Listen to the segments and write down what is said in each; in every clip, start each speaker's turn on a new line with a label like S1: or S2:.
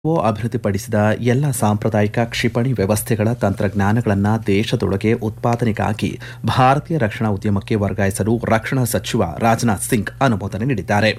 S1: ಒ ಅಭಿವೃದ್ಧಿಪಡಿಸಿದ ಎಲ್ಲ ಸಾಂಪ್ರದಾಯಿಕ ಕ್ಷಿಪಣಿ ವ್ಯವಸ್ಥೆಗಳ ತಂತ್ರಜ್ಞಾನಗಳನ್ನು ದೇಶದೊಳಗೆ ಉತ್ಪಾದನೆಗಾಗಿ ಭಾರತೀಯ ರಕ್ಷಣಾ ಉದ್ಯಮಕ್ಕೆ ವರ್ಗಾಯಿಸಲು ರಕ್ಷಣಾ ಸಚಿವ ರಾಜನಾಥ್ ಸಿಂಗ್ ಅನುಮೋದನೆ ನೀಡಿದ್ದಾರೆ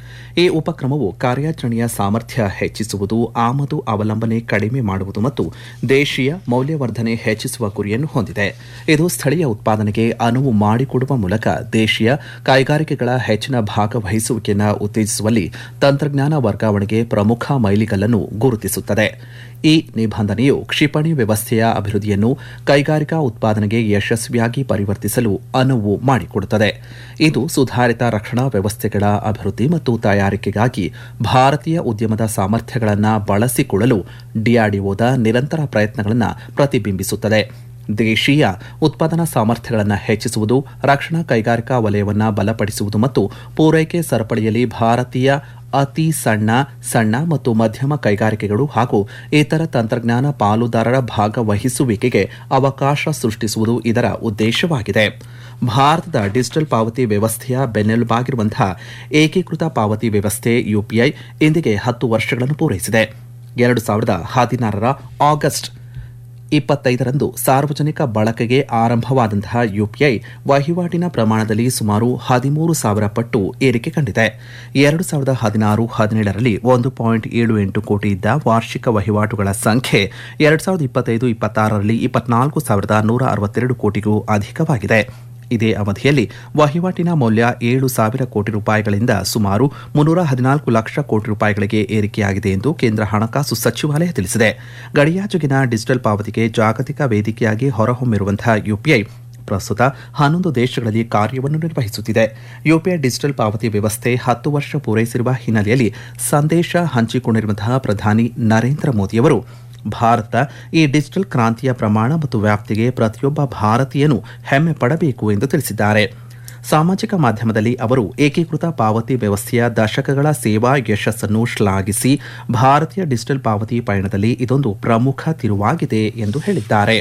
S1: ಈ ಉಪಕ್ರಮವು ಕಾರ್ಯಾಚರಣೆಯ ಸಾಮರ್ಥ್ಯ ಹೆಚ್ಚಿಸುವುದು ಆಮದು ಅವಲಂಬನೆ ಕಡಿಮೆ ಮಾಡುವುದು ಮತ್ತು ದೇಶೀಯ ಮೌಲ್ಯವರ್ಧನೆ ಹೆಚ್ಚಿಸುವ ಗುರಿಯನ್ನು ಹೊಂದಿದೆ ಇದು ಸ್ಥಳೀಯ ಉತ್ಪಾದನೆಗೆ ಅನುವು ಮಾಡಿಕೊಡುವ ಮೂಲಕ ದೇಶೀಯ ಕೈಗಾರಿಕೆಗಳ ಹೆಚ್ಚಿನ ಭಾಗವಹಿಸುವಿಕೆಯನ್ನು ಉತ್ತೇಜಿಸುವಲ್ಲಿ ತಂತ್ರಜ್ಞಾನ ವರ್ಗಾವಣೆಗೆ ಪ್ರಮುಖ ಮೈಲಿಗಲ್ಲನ್ನು ಗುರುತಿಸುತ್ತದೆ ಈ ನಿಬಂಧನೆಯು ಕ್ಷಿಪಣಿ ವ್ಯವಸ್ಥೆಯ ಅಭಿವೃದ್ಧಿಯನ್ನು ಕೈಗಾರಿಕಾ ಉತ್ಪಾದನೆಗೆ ಯಶಸ್ವಿಯಾಗಿ ಪರಿವರ್ತಿಸಲು ಅನುವು ಮಾಡಿಕೊಡುತ್ತದೆ ಇದು ಸುಧಾರಿತ ರಕ್ಷಣಾ ವ್ಯವಸ್ಥೆಗಳ ಅಭಿವೃದ್ಧಿ ಮತ್ತು ತಯಾರಿಕೆಗಾಗಿ ಭಾರತೀಯ ಉದ್ಯಮದ ಸಾಮರ್ಥ್ಯಗಳನ್ನು ಬಳಸಿಕೊಳ್ಳಲು ಡಿಆರ್ಡಿಒದ ನಿರಂತರ ಪ್ರಯತ್ನಗಳನ್ನು ಪ್ರತಿಬಿಂಬಿಸುತ್ತದೆ ದೇಶೀಯ ಉತ್ಪಾದನಾ ಸಾಮರ್ಥ್ಯಗಳನ್ನು ಹೆಚ್ಚಿಸುವುದು ರಕ್ಷಣಾ ಕೈಗಾರಿಕಾ ವಲಯವನ್ನು ಬಲಪಡಿಸುವುದು ಮತ್ತು ಪೂರೈಕೆ ಸರಪಳಿಯಲ್ಲಿ ಭಾರತೀಯ ಅತಿ ಸಣ್ಣ ಸಣ್ಣ ಮತ್ತು ಮಧ್ಯಮ ಕೈಗಾರಿಕೆಗಳು ಹಾಗೂ ಇತರ ತಂತ್ರಜ್ಞಾನ ಪಾಲುದಾರರ ಭಾಗವಹಿಸುವಿಕೆಗೆ ಅವಕಾಶ ಸೃಷ್ಟಿಸುವುದು ಇದರ ಉದ್ದೇಶವಾಗಿದೆ ಭಾರತದ ಡಿಜಿಟಲ್ ಪಾವತಿ ವ್ಯವಸ್ಥೆಯ ಬೆನ್ನೆಲುಬಾಗಿರುವಂತಹ ಏಕೀಕೃತ ಪಾವತಿ ವ್ಯವಸ್ಥೆ ಯುಪಿಐ ಇಂದಿಗೆ ಹತ್ತು ವರ್ಷಗಳನ್ನು ಪೂರೈಸಿದೆ ಎರಡು ಸಾವಿರದ ಹದಿನಾರರ ಆಗಸ್ಟ್ ಇಪ್ಪತ್ತೈದರಂದು ಸಾರ್ವಜನಿಕ ಬಳಕೆಗೆ ಆರಂಭವಾದಂತಹ ಯುಪಿಐ ವಹಿವಾಟಿನ ಪ್ರಮಾಣದಲ್ಲಿ ಸುಮಾರು ಹದಿಮೂರು ಸಾವಿರ ಪಟ್ಟು ಏರಿಕೆ ಕಂಡಿದೆ ಎರಡು ಸಾವಿರದ ಹದಿನಾರು ಹದಿನೇಳರಲ್ಲಿ ಒಂದು ಪಾಯಿಂಟ್ ಏಳು ಎಂಟು ಕೋಟಿ ಇದ್ದ ವಾರ್ಷಿಕ ವಹಿವಾಟುಗಳ ಸಂಖ್ಯೆ ಎರಡು ಸಾವಿರದ ಇಪ್ಪತ್ತೈದು ಇಪ್ಪತ್ತಾರರಲ್ಲಿ ಇಪ್ಪತ್ನಾಲ್ಕು ಸಾವಿರದ ನೂರ ಅರವತ್ತೆರಡು ಕೋಟಿಗೂ ಅಧಿಕವಾಗಿದೆ ಇದೇ ಅವಧಿಯಲ್ಲಿ ವಹಿವಾಟಿನ ಮೌಲ್ಯ ಏಳು ಸಾವಿರ ಕೋಟಿ ರೂಪಾಯಿಗಳಿಂದ ಸುಮಾರು ಮುನ್ನೂರ ಹದಿನಾಲ್ಕು ಲಕ್ಷ ಕೋಟಿ ರೂಪಾಯಿಗಳಿಗೆ ಏರಿಕೆಯಾಗಿದೆ ಎಂದು ಕೇಂದ್ರ ಹಣಕಾಸು ಸಚಿವಾಲಯ ತಿಳಿಸಿದೆ ಗಡಿಯಾಚೆಗಿನ ಡಿಜಿಟಲ್ ಪಾವತಿಗೆ ಜಾಗತಿಕ ವೇದಿಕೆಯಾಗಿ ಹೊರಹೊಮ್ಮಿರುವಂತಹ ಯುಪಿಐ ಪ್ರಸ್ತುತ ಹನ್ನೊಂದು ದೇಶಗಳಲ್ಲಿ ಕಾರ್ಯವನ್ನು ನಿರ್ವಹಿಸುತ್ತಿದೆ ಯುಪಿಐ ಡಿಜಿಟಲ್ ಪಾವತಿ ವ್ಯವಸ್ಥೆ ಹತ್ತು ವರ್ಷ ಪೂರೈಸಿರುವ ಹಿನ್ನೆಲೆಯಲ್ಲಿ ಸಂದೇಶ ಹಂಚಿಕೊಂಡಿರುವಂತಹ ಪ್ರಧಾನಿ ನರೇಂದ್ರ ಮೋದಿಯವರು ಭಾರತ ಈ ಡಿಜಿಟಲ್ ಕ್ರಾಂತಿಯ ಪ್ರಮಾಣ ಮತ್ತು ವ್ಯಾಪ್ತಿಗೆ ಪ್ರತಿಯೊಬ್ಬ ಭಾರತೀಯನೂ ಹೆಮ್ಮೆ ಪಡಬೇಕು ಎಂದು ತಿಳಿಸಿದ್ದಾರೆ ಸಾಮಾಜಿಕ ಮಾಧ್ಯಮದಲ್ಲಿ ಅವರು ಏಕೀಕೃತ ಪಾವತಿ ವ್ಯವಸ್ಥೆಯ ದಶಕಗಳ ಸೇವಾ ಯಶಸ್ಸನ್ನು ಶ್ಲಾಘಿಸಿ ಭಾರತೀಯ ಡಿಜಿಟಲ್ ಪಾವತಿ ಪಯಣದಲ್ಲಿ ಇದೊಂದು ಪ್ರಮುಖ ತಿರುವಾಗಿದೆ ಎಂದು ಹೇಳಿದ್ದಾರೆ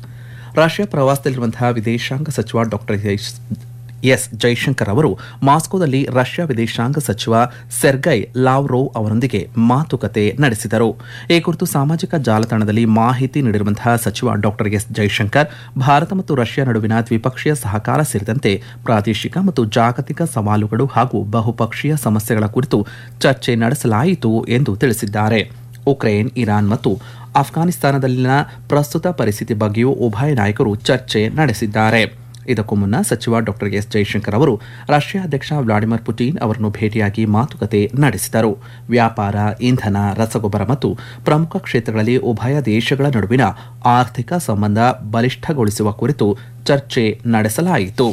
S1: ರಷ್ಯಾ ಪ್ರವಾಸದಲ್ಲಿರುವಂತಹ ವಿದೇಶಾಂಗ ಸಚಿವ ಡಾಕ್ಟರ್ ಎಸ್ ಜೈಶಂಕರ್ ಅವರು ಮಾಸ್ಕೋದಲ್ಲಿ ರಷ್ಯಾ ವಿದೇಶಾಂಗ ಸಚಿವ ಸೆರ್ಗೈ ಲಾವ್ರೋವ್ ಅವರೊಂದಿಗೆ ಮಾತುಕತೆ ನಡೆಸಿದರು ಈ ಕುರಿತು ಸಾಮಾಜಿಕ ಜಾಲತಾಣದಲ್ಲಿ ಮಾಹಿತಿ ನೀಡಿರುವಂತಹ ಸಚಿವ ಡಾಕ್ಟರ್ ಎಸ್ ಜೈಶಂಕರ್ ಭಾರತ ಮತ್ತು ರಷ್ಯಾ ನಡುವಿನ ದ್ವಿಪಕ್ಷೀಯ ಸಹಕಾರ ಸೇರಿದಂತೆ ಪ್ರಾದೇಶಿಕ ಮತ್ತು ಜಾಗತಿಕ ಸವಾಲುಗಳು ಹಾಗೂ ಬಹುಪಕ್ಷೀಯ ಸಮಸ್ಯೆಗಳ ಕುರಿತು ಚರ್ಚೆ ನಡೆಸಲಾಯಿತು ಎಂದು ತಿಳಿಸಿದ್ದಾರೆ ಉಕ್ರೇನ್ ಇರಾನ್ ಮತ್ತು ಅಫ್ಘಾನಿಸ್ತಾನದಲ್ಲಿನ ಪ್ರಸ್ತುತ ಪರಿಸ್ಥಿತಿ ಬಗ್ಗೆಯೂ ಉಭಯ ನಾಯಕರು ಚರ್ಚೆ ನಡೆಸಿದ್ದಾರೆ ಇದಕ್ಕೂ ಮುನ್ನ ಸಚಿವ ಡಾಕ್ಟರ್ ಎಸ್ ಜೈಶಂಕರ್ ಅವರು ರಷ್ಯಾ ಅಧ್ಯಕ್ಷ ವ್ಲಾಡಿಮಿರ್ ಪುಟಿನ್ ಅವರನ್ನು ಭೇಟಿಯಾಗಿ ಮಾತುಕತೆ ನಡೆಸಿದರು ವ್ಯಾಪಾರ ಇಂಧನ ರಸಗೊಬ್ಬರ ಮತ್ತು ಪ್ರಮುಖ ಕ್ಷೇತ್ರಗಳಲ್ಲಿ ಉಭಯ ದೇಶಗಳ ನಡುವಿನ ಆರ್ಥಿಕ ಸಂಬಂಧ ಬಲಿಷ್ಠಗೊಳಿಸುವ ಕುರಿತು ಚರ್ಚೆ ನಡೆಸಲಾಯಿತು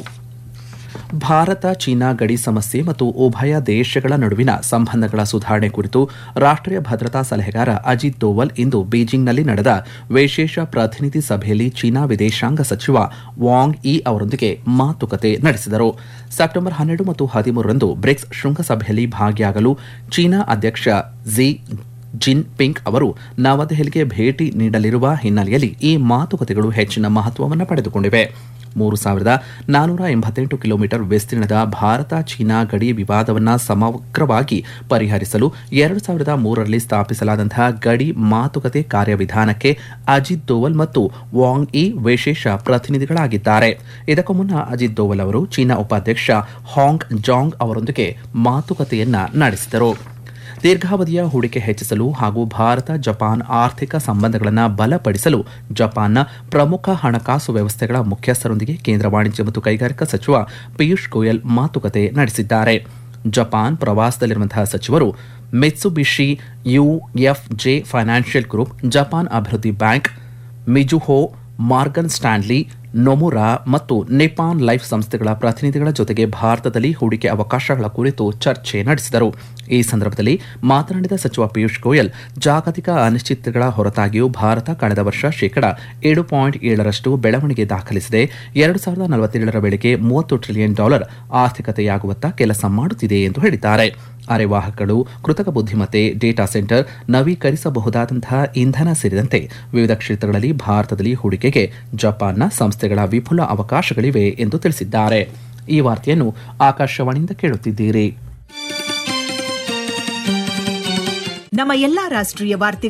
S1: ಭಾರತ ಚೀನಾ ಗಡಿ ಸಮಸ್ಯೆ ಮತ್ತು ಉಭಯ ದೇಶಗಳ ನಡುವಿನ ಸಂಬಂಧಗಳ ಸುಧಾರಣೆ ಕುರಿತು ರಾಷ್ಟ್ರೀಯ ಭದ್ರತಾ ಸಲಹೆಗಾರ ಅಜಿತ್ ದೋವಲ್ ಇಂದು ಬೀಜಿಂಗ್ನಲ್ಲಿ ನಡೆದ ವಿಶೇಷ ಪ್ರತಿನಿಧಿ ಸಭೆಯಲ್ಲಿ ಚೀನಾ ವಿದೇಶಾಂಗ ಸಚಿವ ವಾಂಗ್ ಇ ಅವರೊಂದಿಗೆ ಮಾತುಕತೆ ನಡೆಸಿದರು ಸೆಪ್ಟೆಂಬರ್ ಹನ್ನೆರಡು ಮತ್ತು ಹದಿಮೂರರಂದು ಬ್ರಿಕ್ಸ್ ಶೃಂಗಸಭೆಯಲ್ಲಿ ಭಾಗಿಯಾಗಲು ಚೀನಾ ಅಧ್ಯಕ್ಷ ಝಿ ಜಿನ್ ಪಿಂಗ್ ಅವರು ನವದೆಹಲಿಗೆ ಭೇಟಿ ನೀಡಲಿರುವ ಹಿನ್ನೆಲೆಯಲ್ಲಿ ಈ ಮಾತುಕತೆಗಳು ಹೆಚ್ಚಿನ ಮಹತ್ವವನ್ನು ಪಡೆದುಕೊಂಡಿವೆ ಮೂರು ಸಾವಿರದ ನಾನೂರ ಎಂಬತ್ತೆಂಟು ಕಿಲೋಮೀಟರ್ ವಿಸ್ತೀರ್ಣದ ಭಾರತ ಚೀನಾ ಗಡಿ ವಿವಾದವನ್ನು ಸಮಗ್ರವಾಗಿ ಪರಿಹರಿಸಲು ಎರಡು ಸಾವಿರದ ಮೂರರಲ್ಲಿ ಸ್ಥಾಪಿಸಲಾದಂತಹ ಗಡಿ ಮಾತುಕತೆ ಕಾರ್ಯವಿಧಾನಕ್ಕೆ ಅಜಿತ್ ದೋವಲ್ ಮತ್ತು ವಾಂಗ್ ಇ ವಿಶೇಷ ಪ್ರತಿನಿಧಿಗಳಾಗಿದ್ದಾರೆ ಇದಕ್ಕೂ ಮುನ್ನ ಅಜಿತ್ ದೋವಲ್ ಅವರು ಚೀನಾ ಉಪಾಧ್ಯಕ್ಷ ಹಾಂಗ್ ಜಾಂಗ್ ಅವರೊಂದಿಗೆ ಮಾತುಕತೆಯನ್ನ ನಡೆಸಿದರು ದೀರ್ಘಾವಧಿಯ ಹೂಡಿಕೆ ಹೆಚ್ಚಿಸಲು ಹಾಗೂ ಭಾರತ ಜಪಾನ್ ಆರ್ಥಿಕ ಸಂಬಂಧಗಳನ್ನು ಬಲಪಡಿಸಲು ಜಪಾನ್ನ ಪ್ರಮುಖ ಹಣಕಾಸು ವ್ಯವಸ್ಥೆಗಳ ಮುಖ್ಯಸ್ಥರೊಂದಿಗೆ ಕೇಂದ್ರ ವಾಣಿಜ್ಯ ಮತ್ತು ಕೈಗಾರಿಕಾ ಸಚಿವ ಪಿಯೂಷ್ ಗೋಯಲ್ ಮಾತುಕತೆ ನಡೆಸಿದ್ದಾರೆ ಜಪಾನ್ ಪ್ರವಾಸದಲ್ಲಿರುವಂತಹ ಸಚಿವರು Mitsubishi UFJ financial group Japan ಅಭಿವೃದ್ಧಿ bank Mizuho Morgan Stanley Nomura ಮತ್ತು ನಿಪಾನ್ ಲೈಫ್ ಸಂಸ್ಥೆಗಳ ಪ್ರತಿನಿಧಿಗಳ ಜೊತೆಗೆ ಭಾರತದಲ್ಲಿ ಹೂಡಿಕೆ ಅವಕಾಶಗಳ ಕುರಿತು ಚರ್ಚೆ ನಡೆಸಿದರು ಈ ಸಂದರ್ಭದಲ್ಲಿ ಮಾತನಾಡಿದ ಸಚಿವ ಪಿಯೂಷ್ ಗೋಯಲ್ ಜಾಗತಿಕ ಅನಿಶ್ಚಿತತೆಗಳ ಹೊರತಾಗಿಯೂ ಭಾರತ ಕಳೆದ ವರ್ಷ ಶೇಕಡ ಏಳು ಪಾಯಿಂಟ್ ಏಳರಷ್ಟು ಬೆಳವಣಿಗೆ ದಾಖಲಿಸಿದೆ ಎರಡು ಸಾವಿರದ ನಲವತ್ತೇಳರ ವೇಳೆಗೆ ಮೂವತ್ತು ಟ್ರಿಲಿಯನ್ ಡಾಲರ್ ಆರ್ಥಿಕತೆಯಾಗುವತ್ತ ಕೆಲಸ ಮಾಡುತ್ತಿದೆ ಎಂದು ಹೇಳಿದ್ದಾರೆ ಅರೆವಾಹಕಗಳು ಕೃತಕ ಬುದ್ಧಿಮತ್ತೆ ಡೇಟಾ ಸೆಂಟರ್ ನವೀಕರಿಸಬಹುದಾದಂತಹ ಇಂಧನ ಸೇರಿದಂತೆ ವಿವಿಧ ಕ್ಷೇತ್ರಗಳಲ್ಲಿ ಭಾರತದಲ್ಲಿ ಹೂಡಿಕೆಗೆ ಜಪಾನ್ನ ಸಂಸ್ಥೆಗಳ ವಿಪುಲ ಅವಕಾಶಗಳಿವೆ ಎಂದು ತಿಳಿಸಿದ್ದಾರೆ ಈ ವಾರ್ತೆಯನ್ನು ಆಕಾಶವಾಣಿಯಿಂದ ಕೇಳುತ್ತಿದ್ದೀರಿ
S2: ನಮ್ಮ ಎಲ್ಲಾ ರಾಷ್ಟ್ರೀಯ ವಾರ್ತೆಗಳು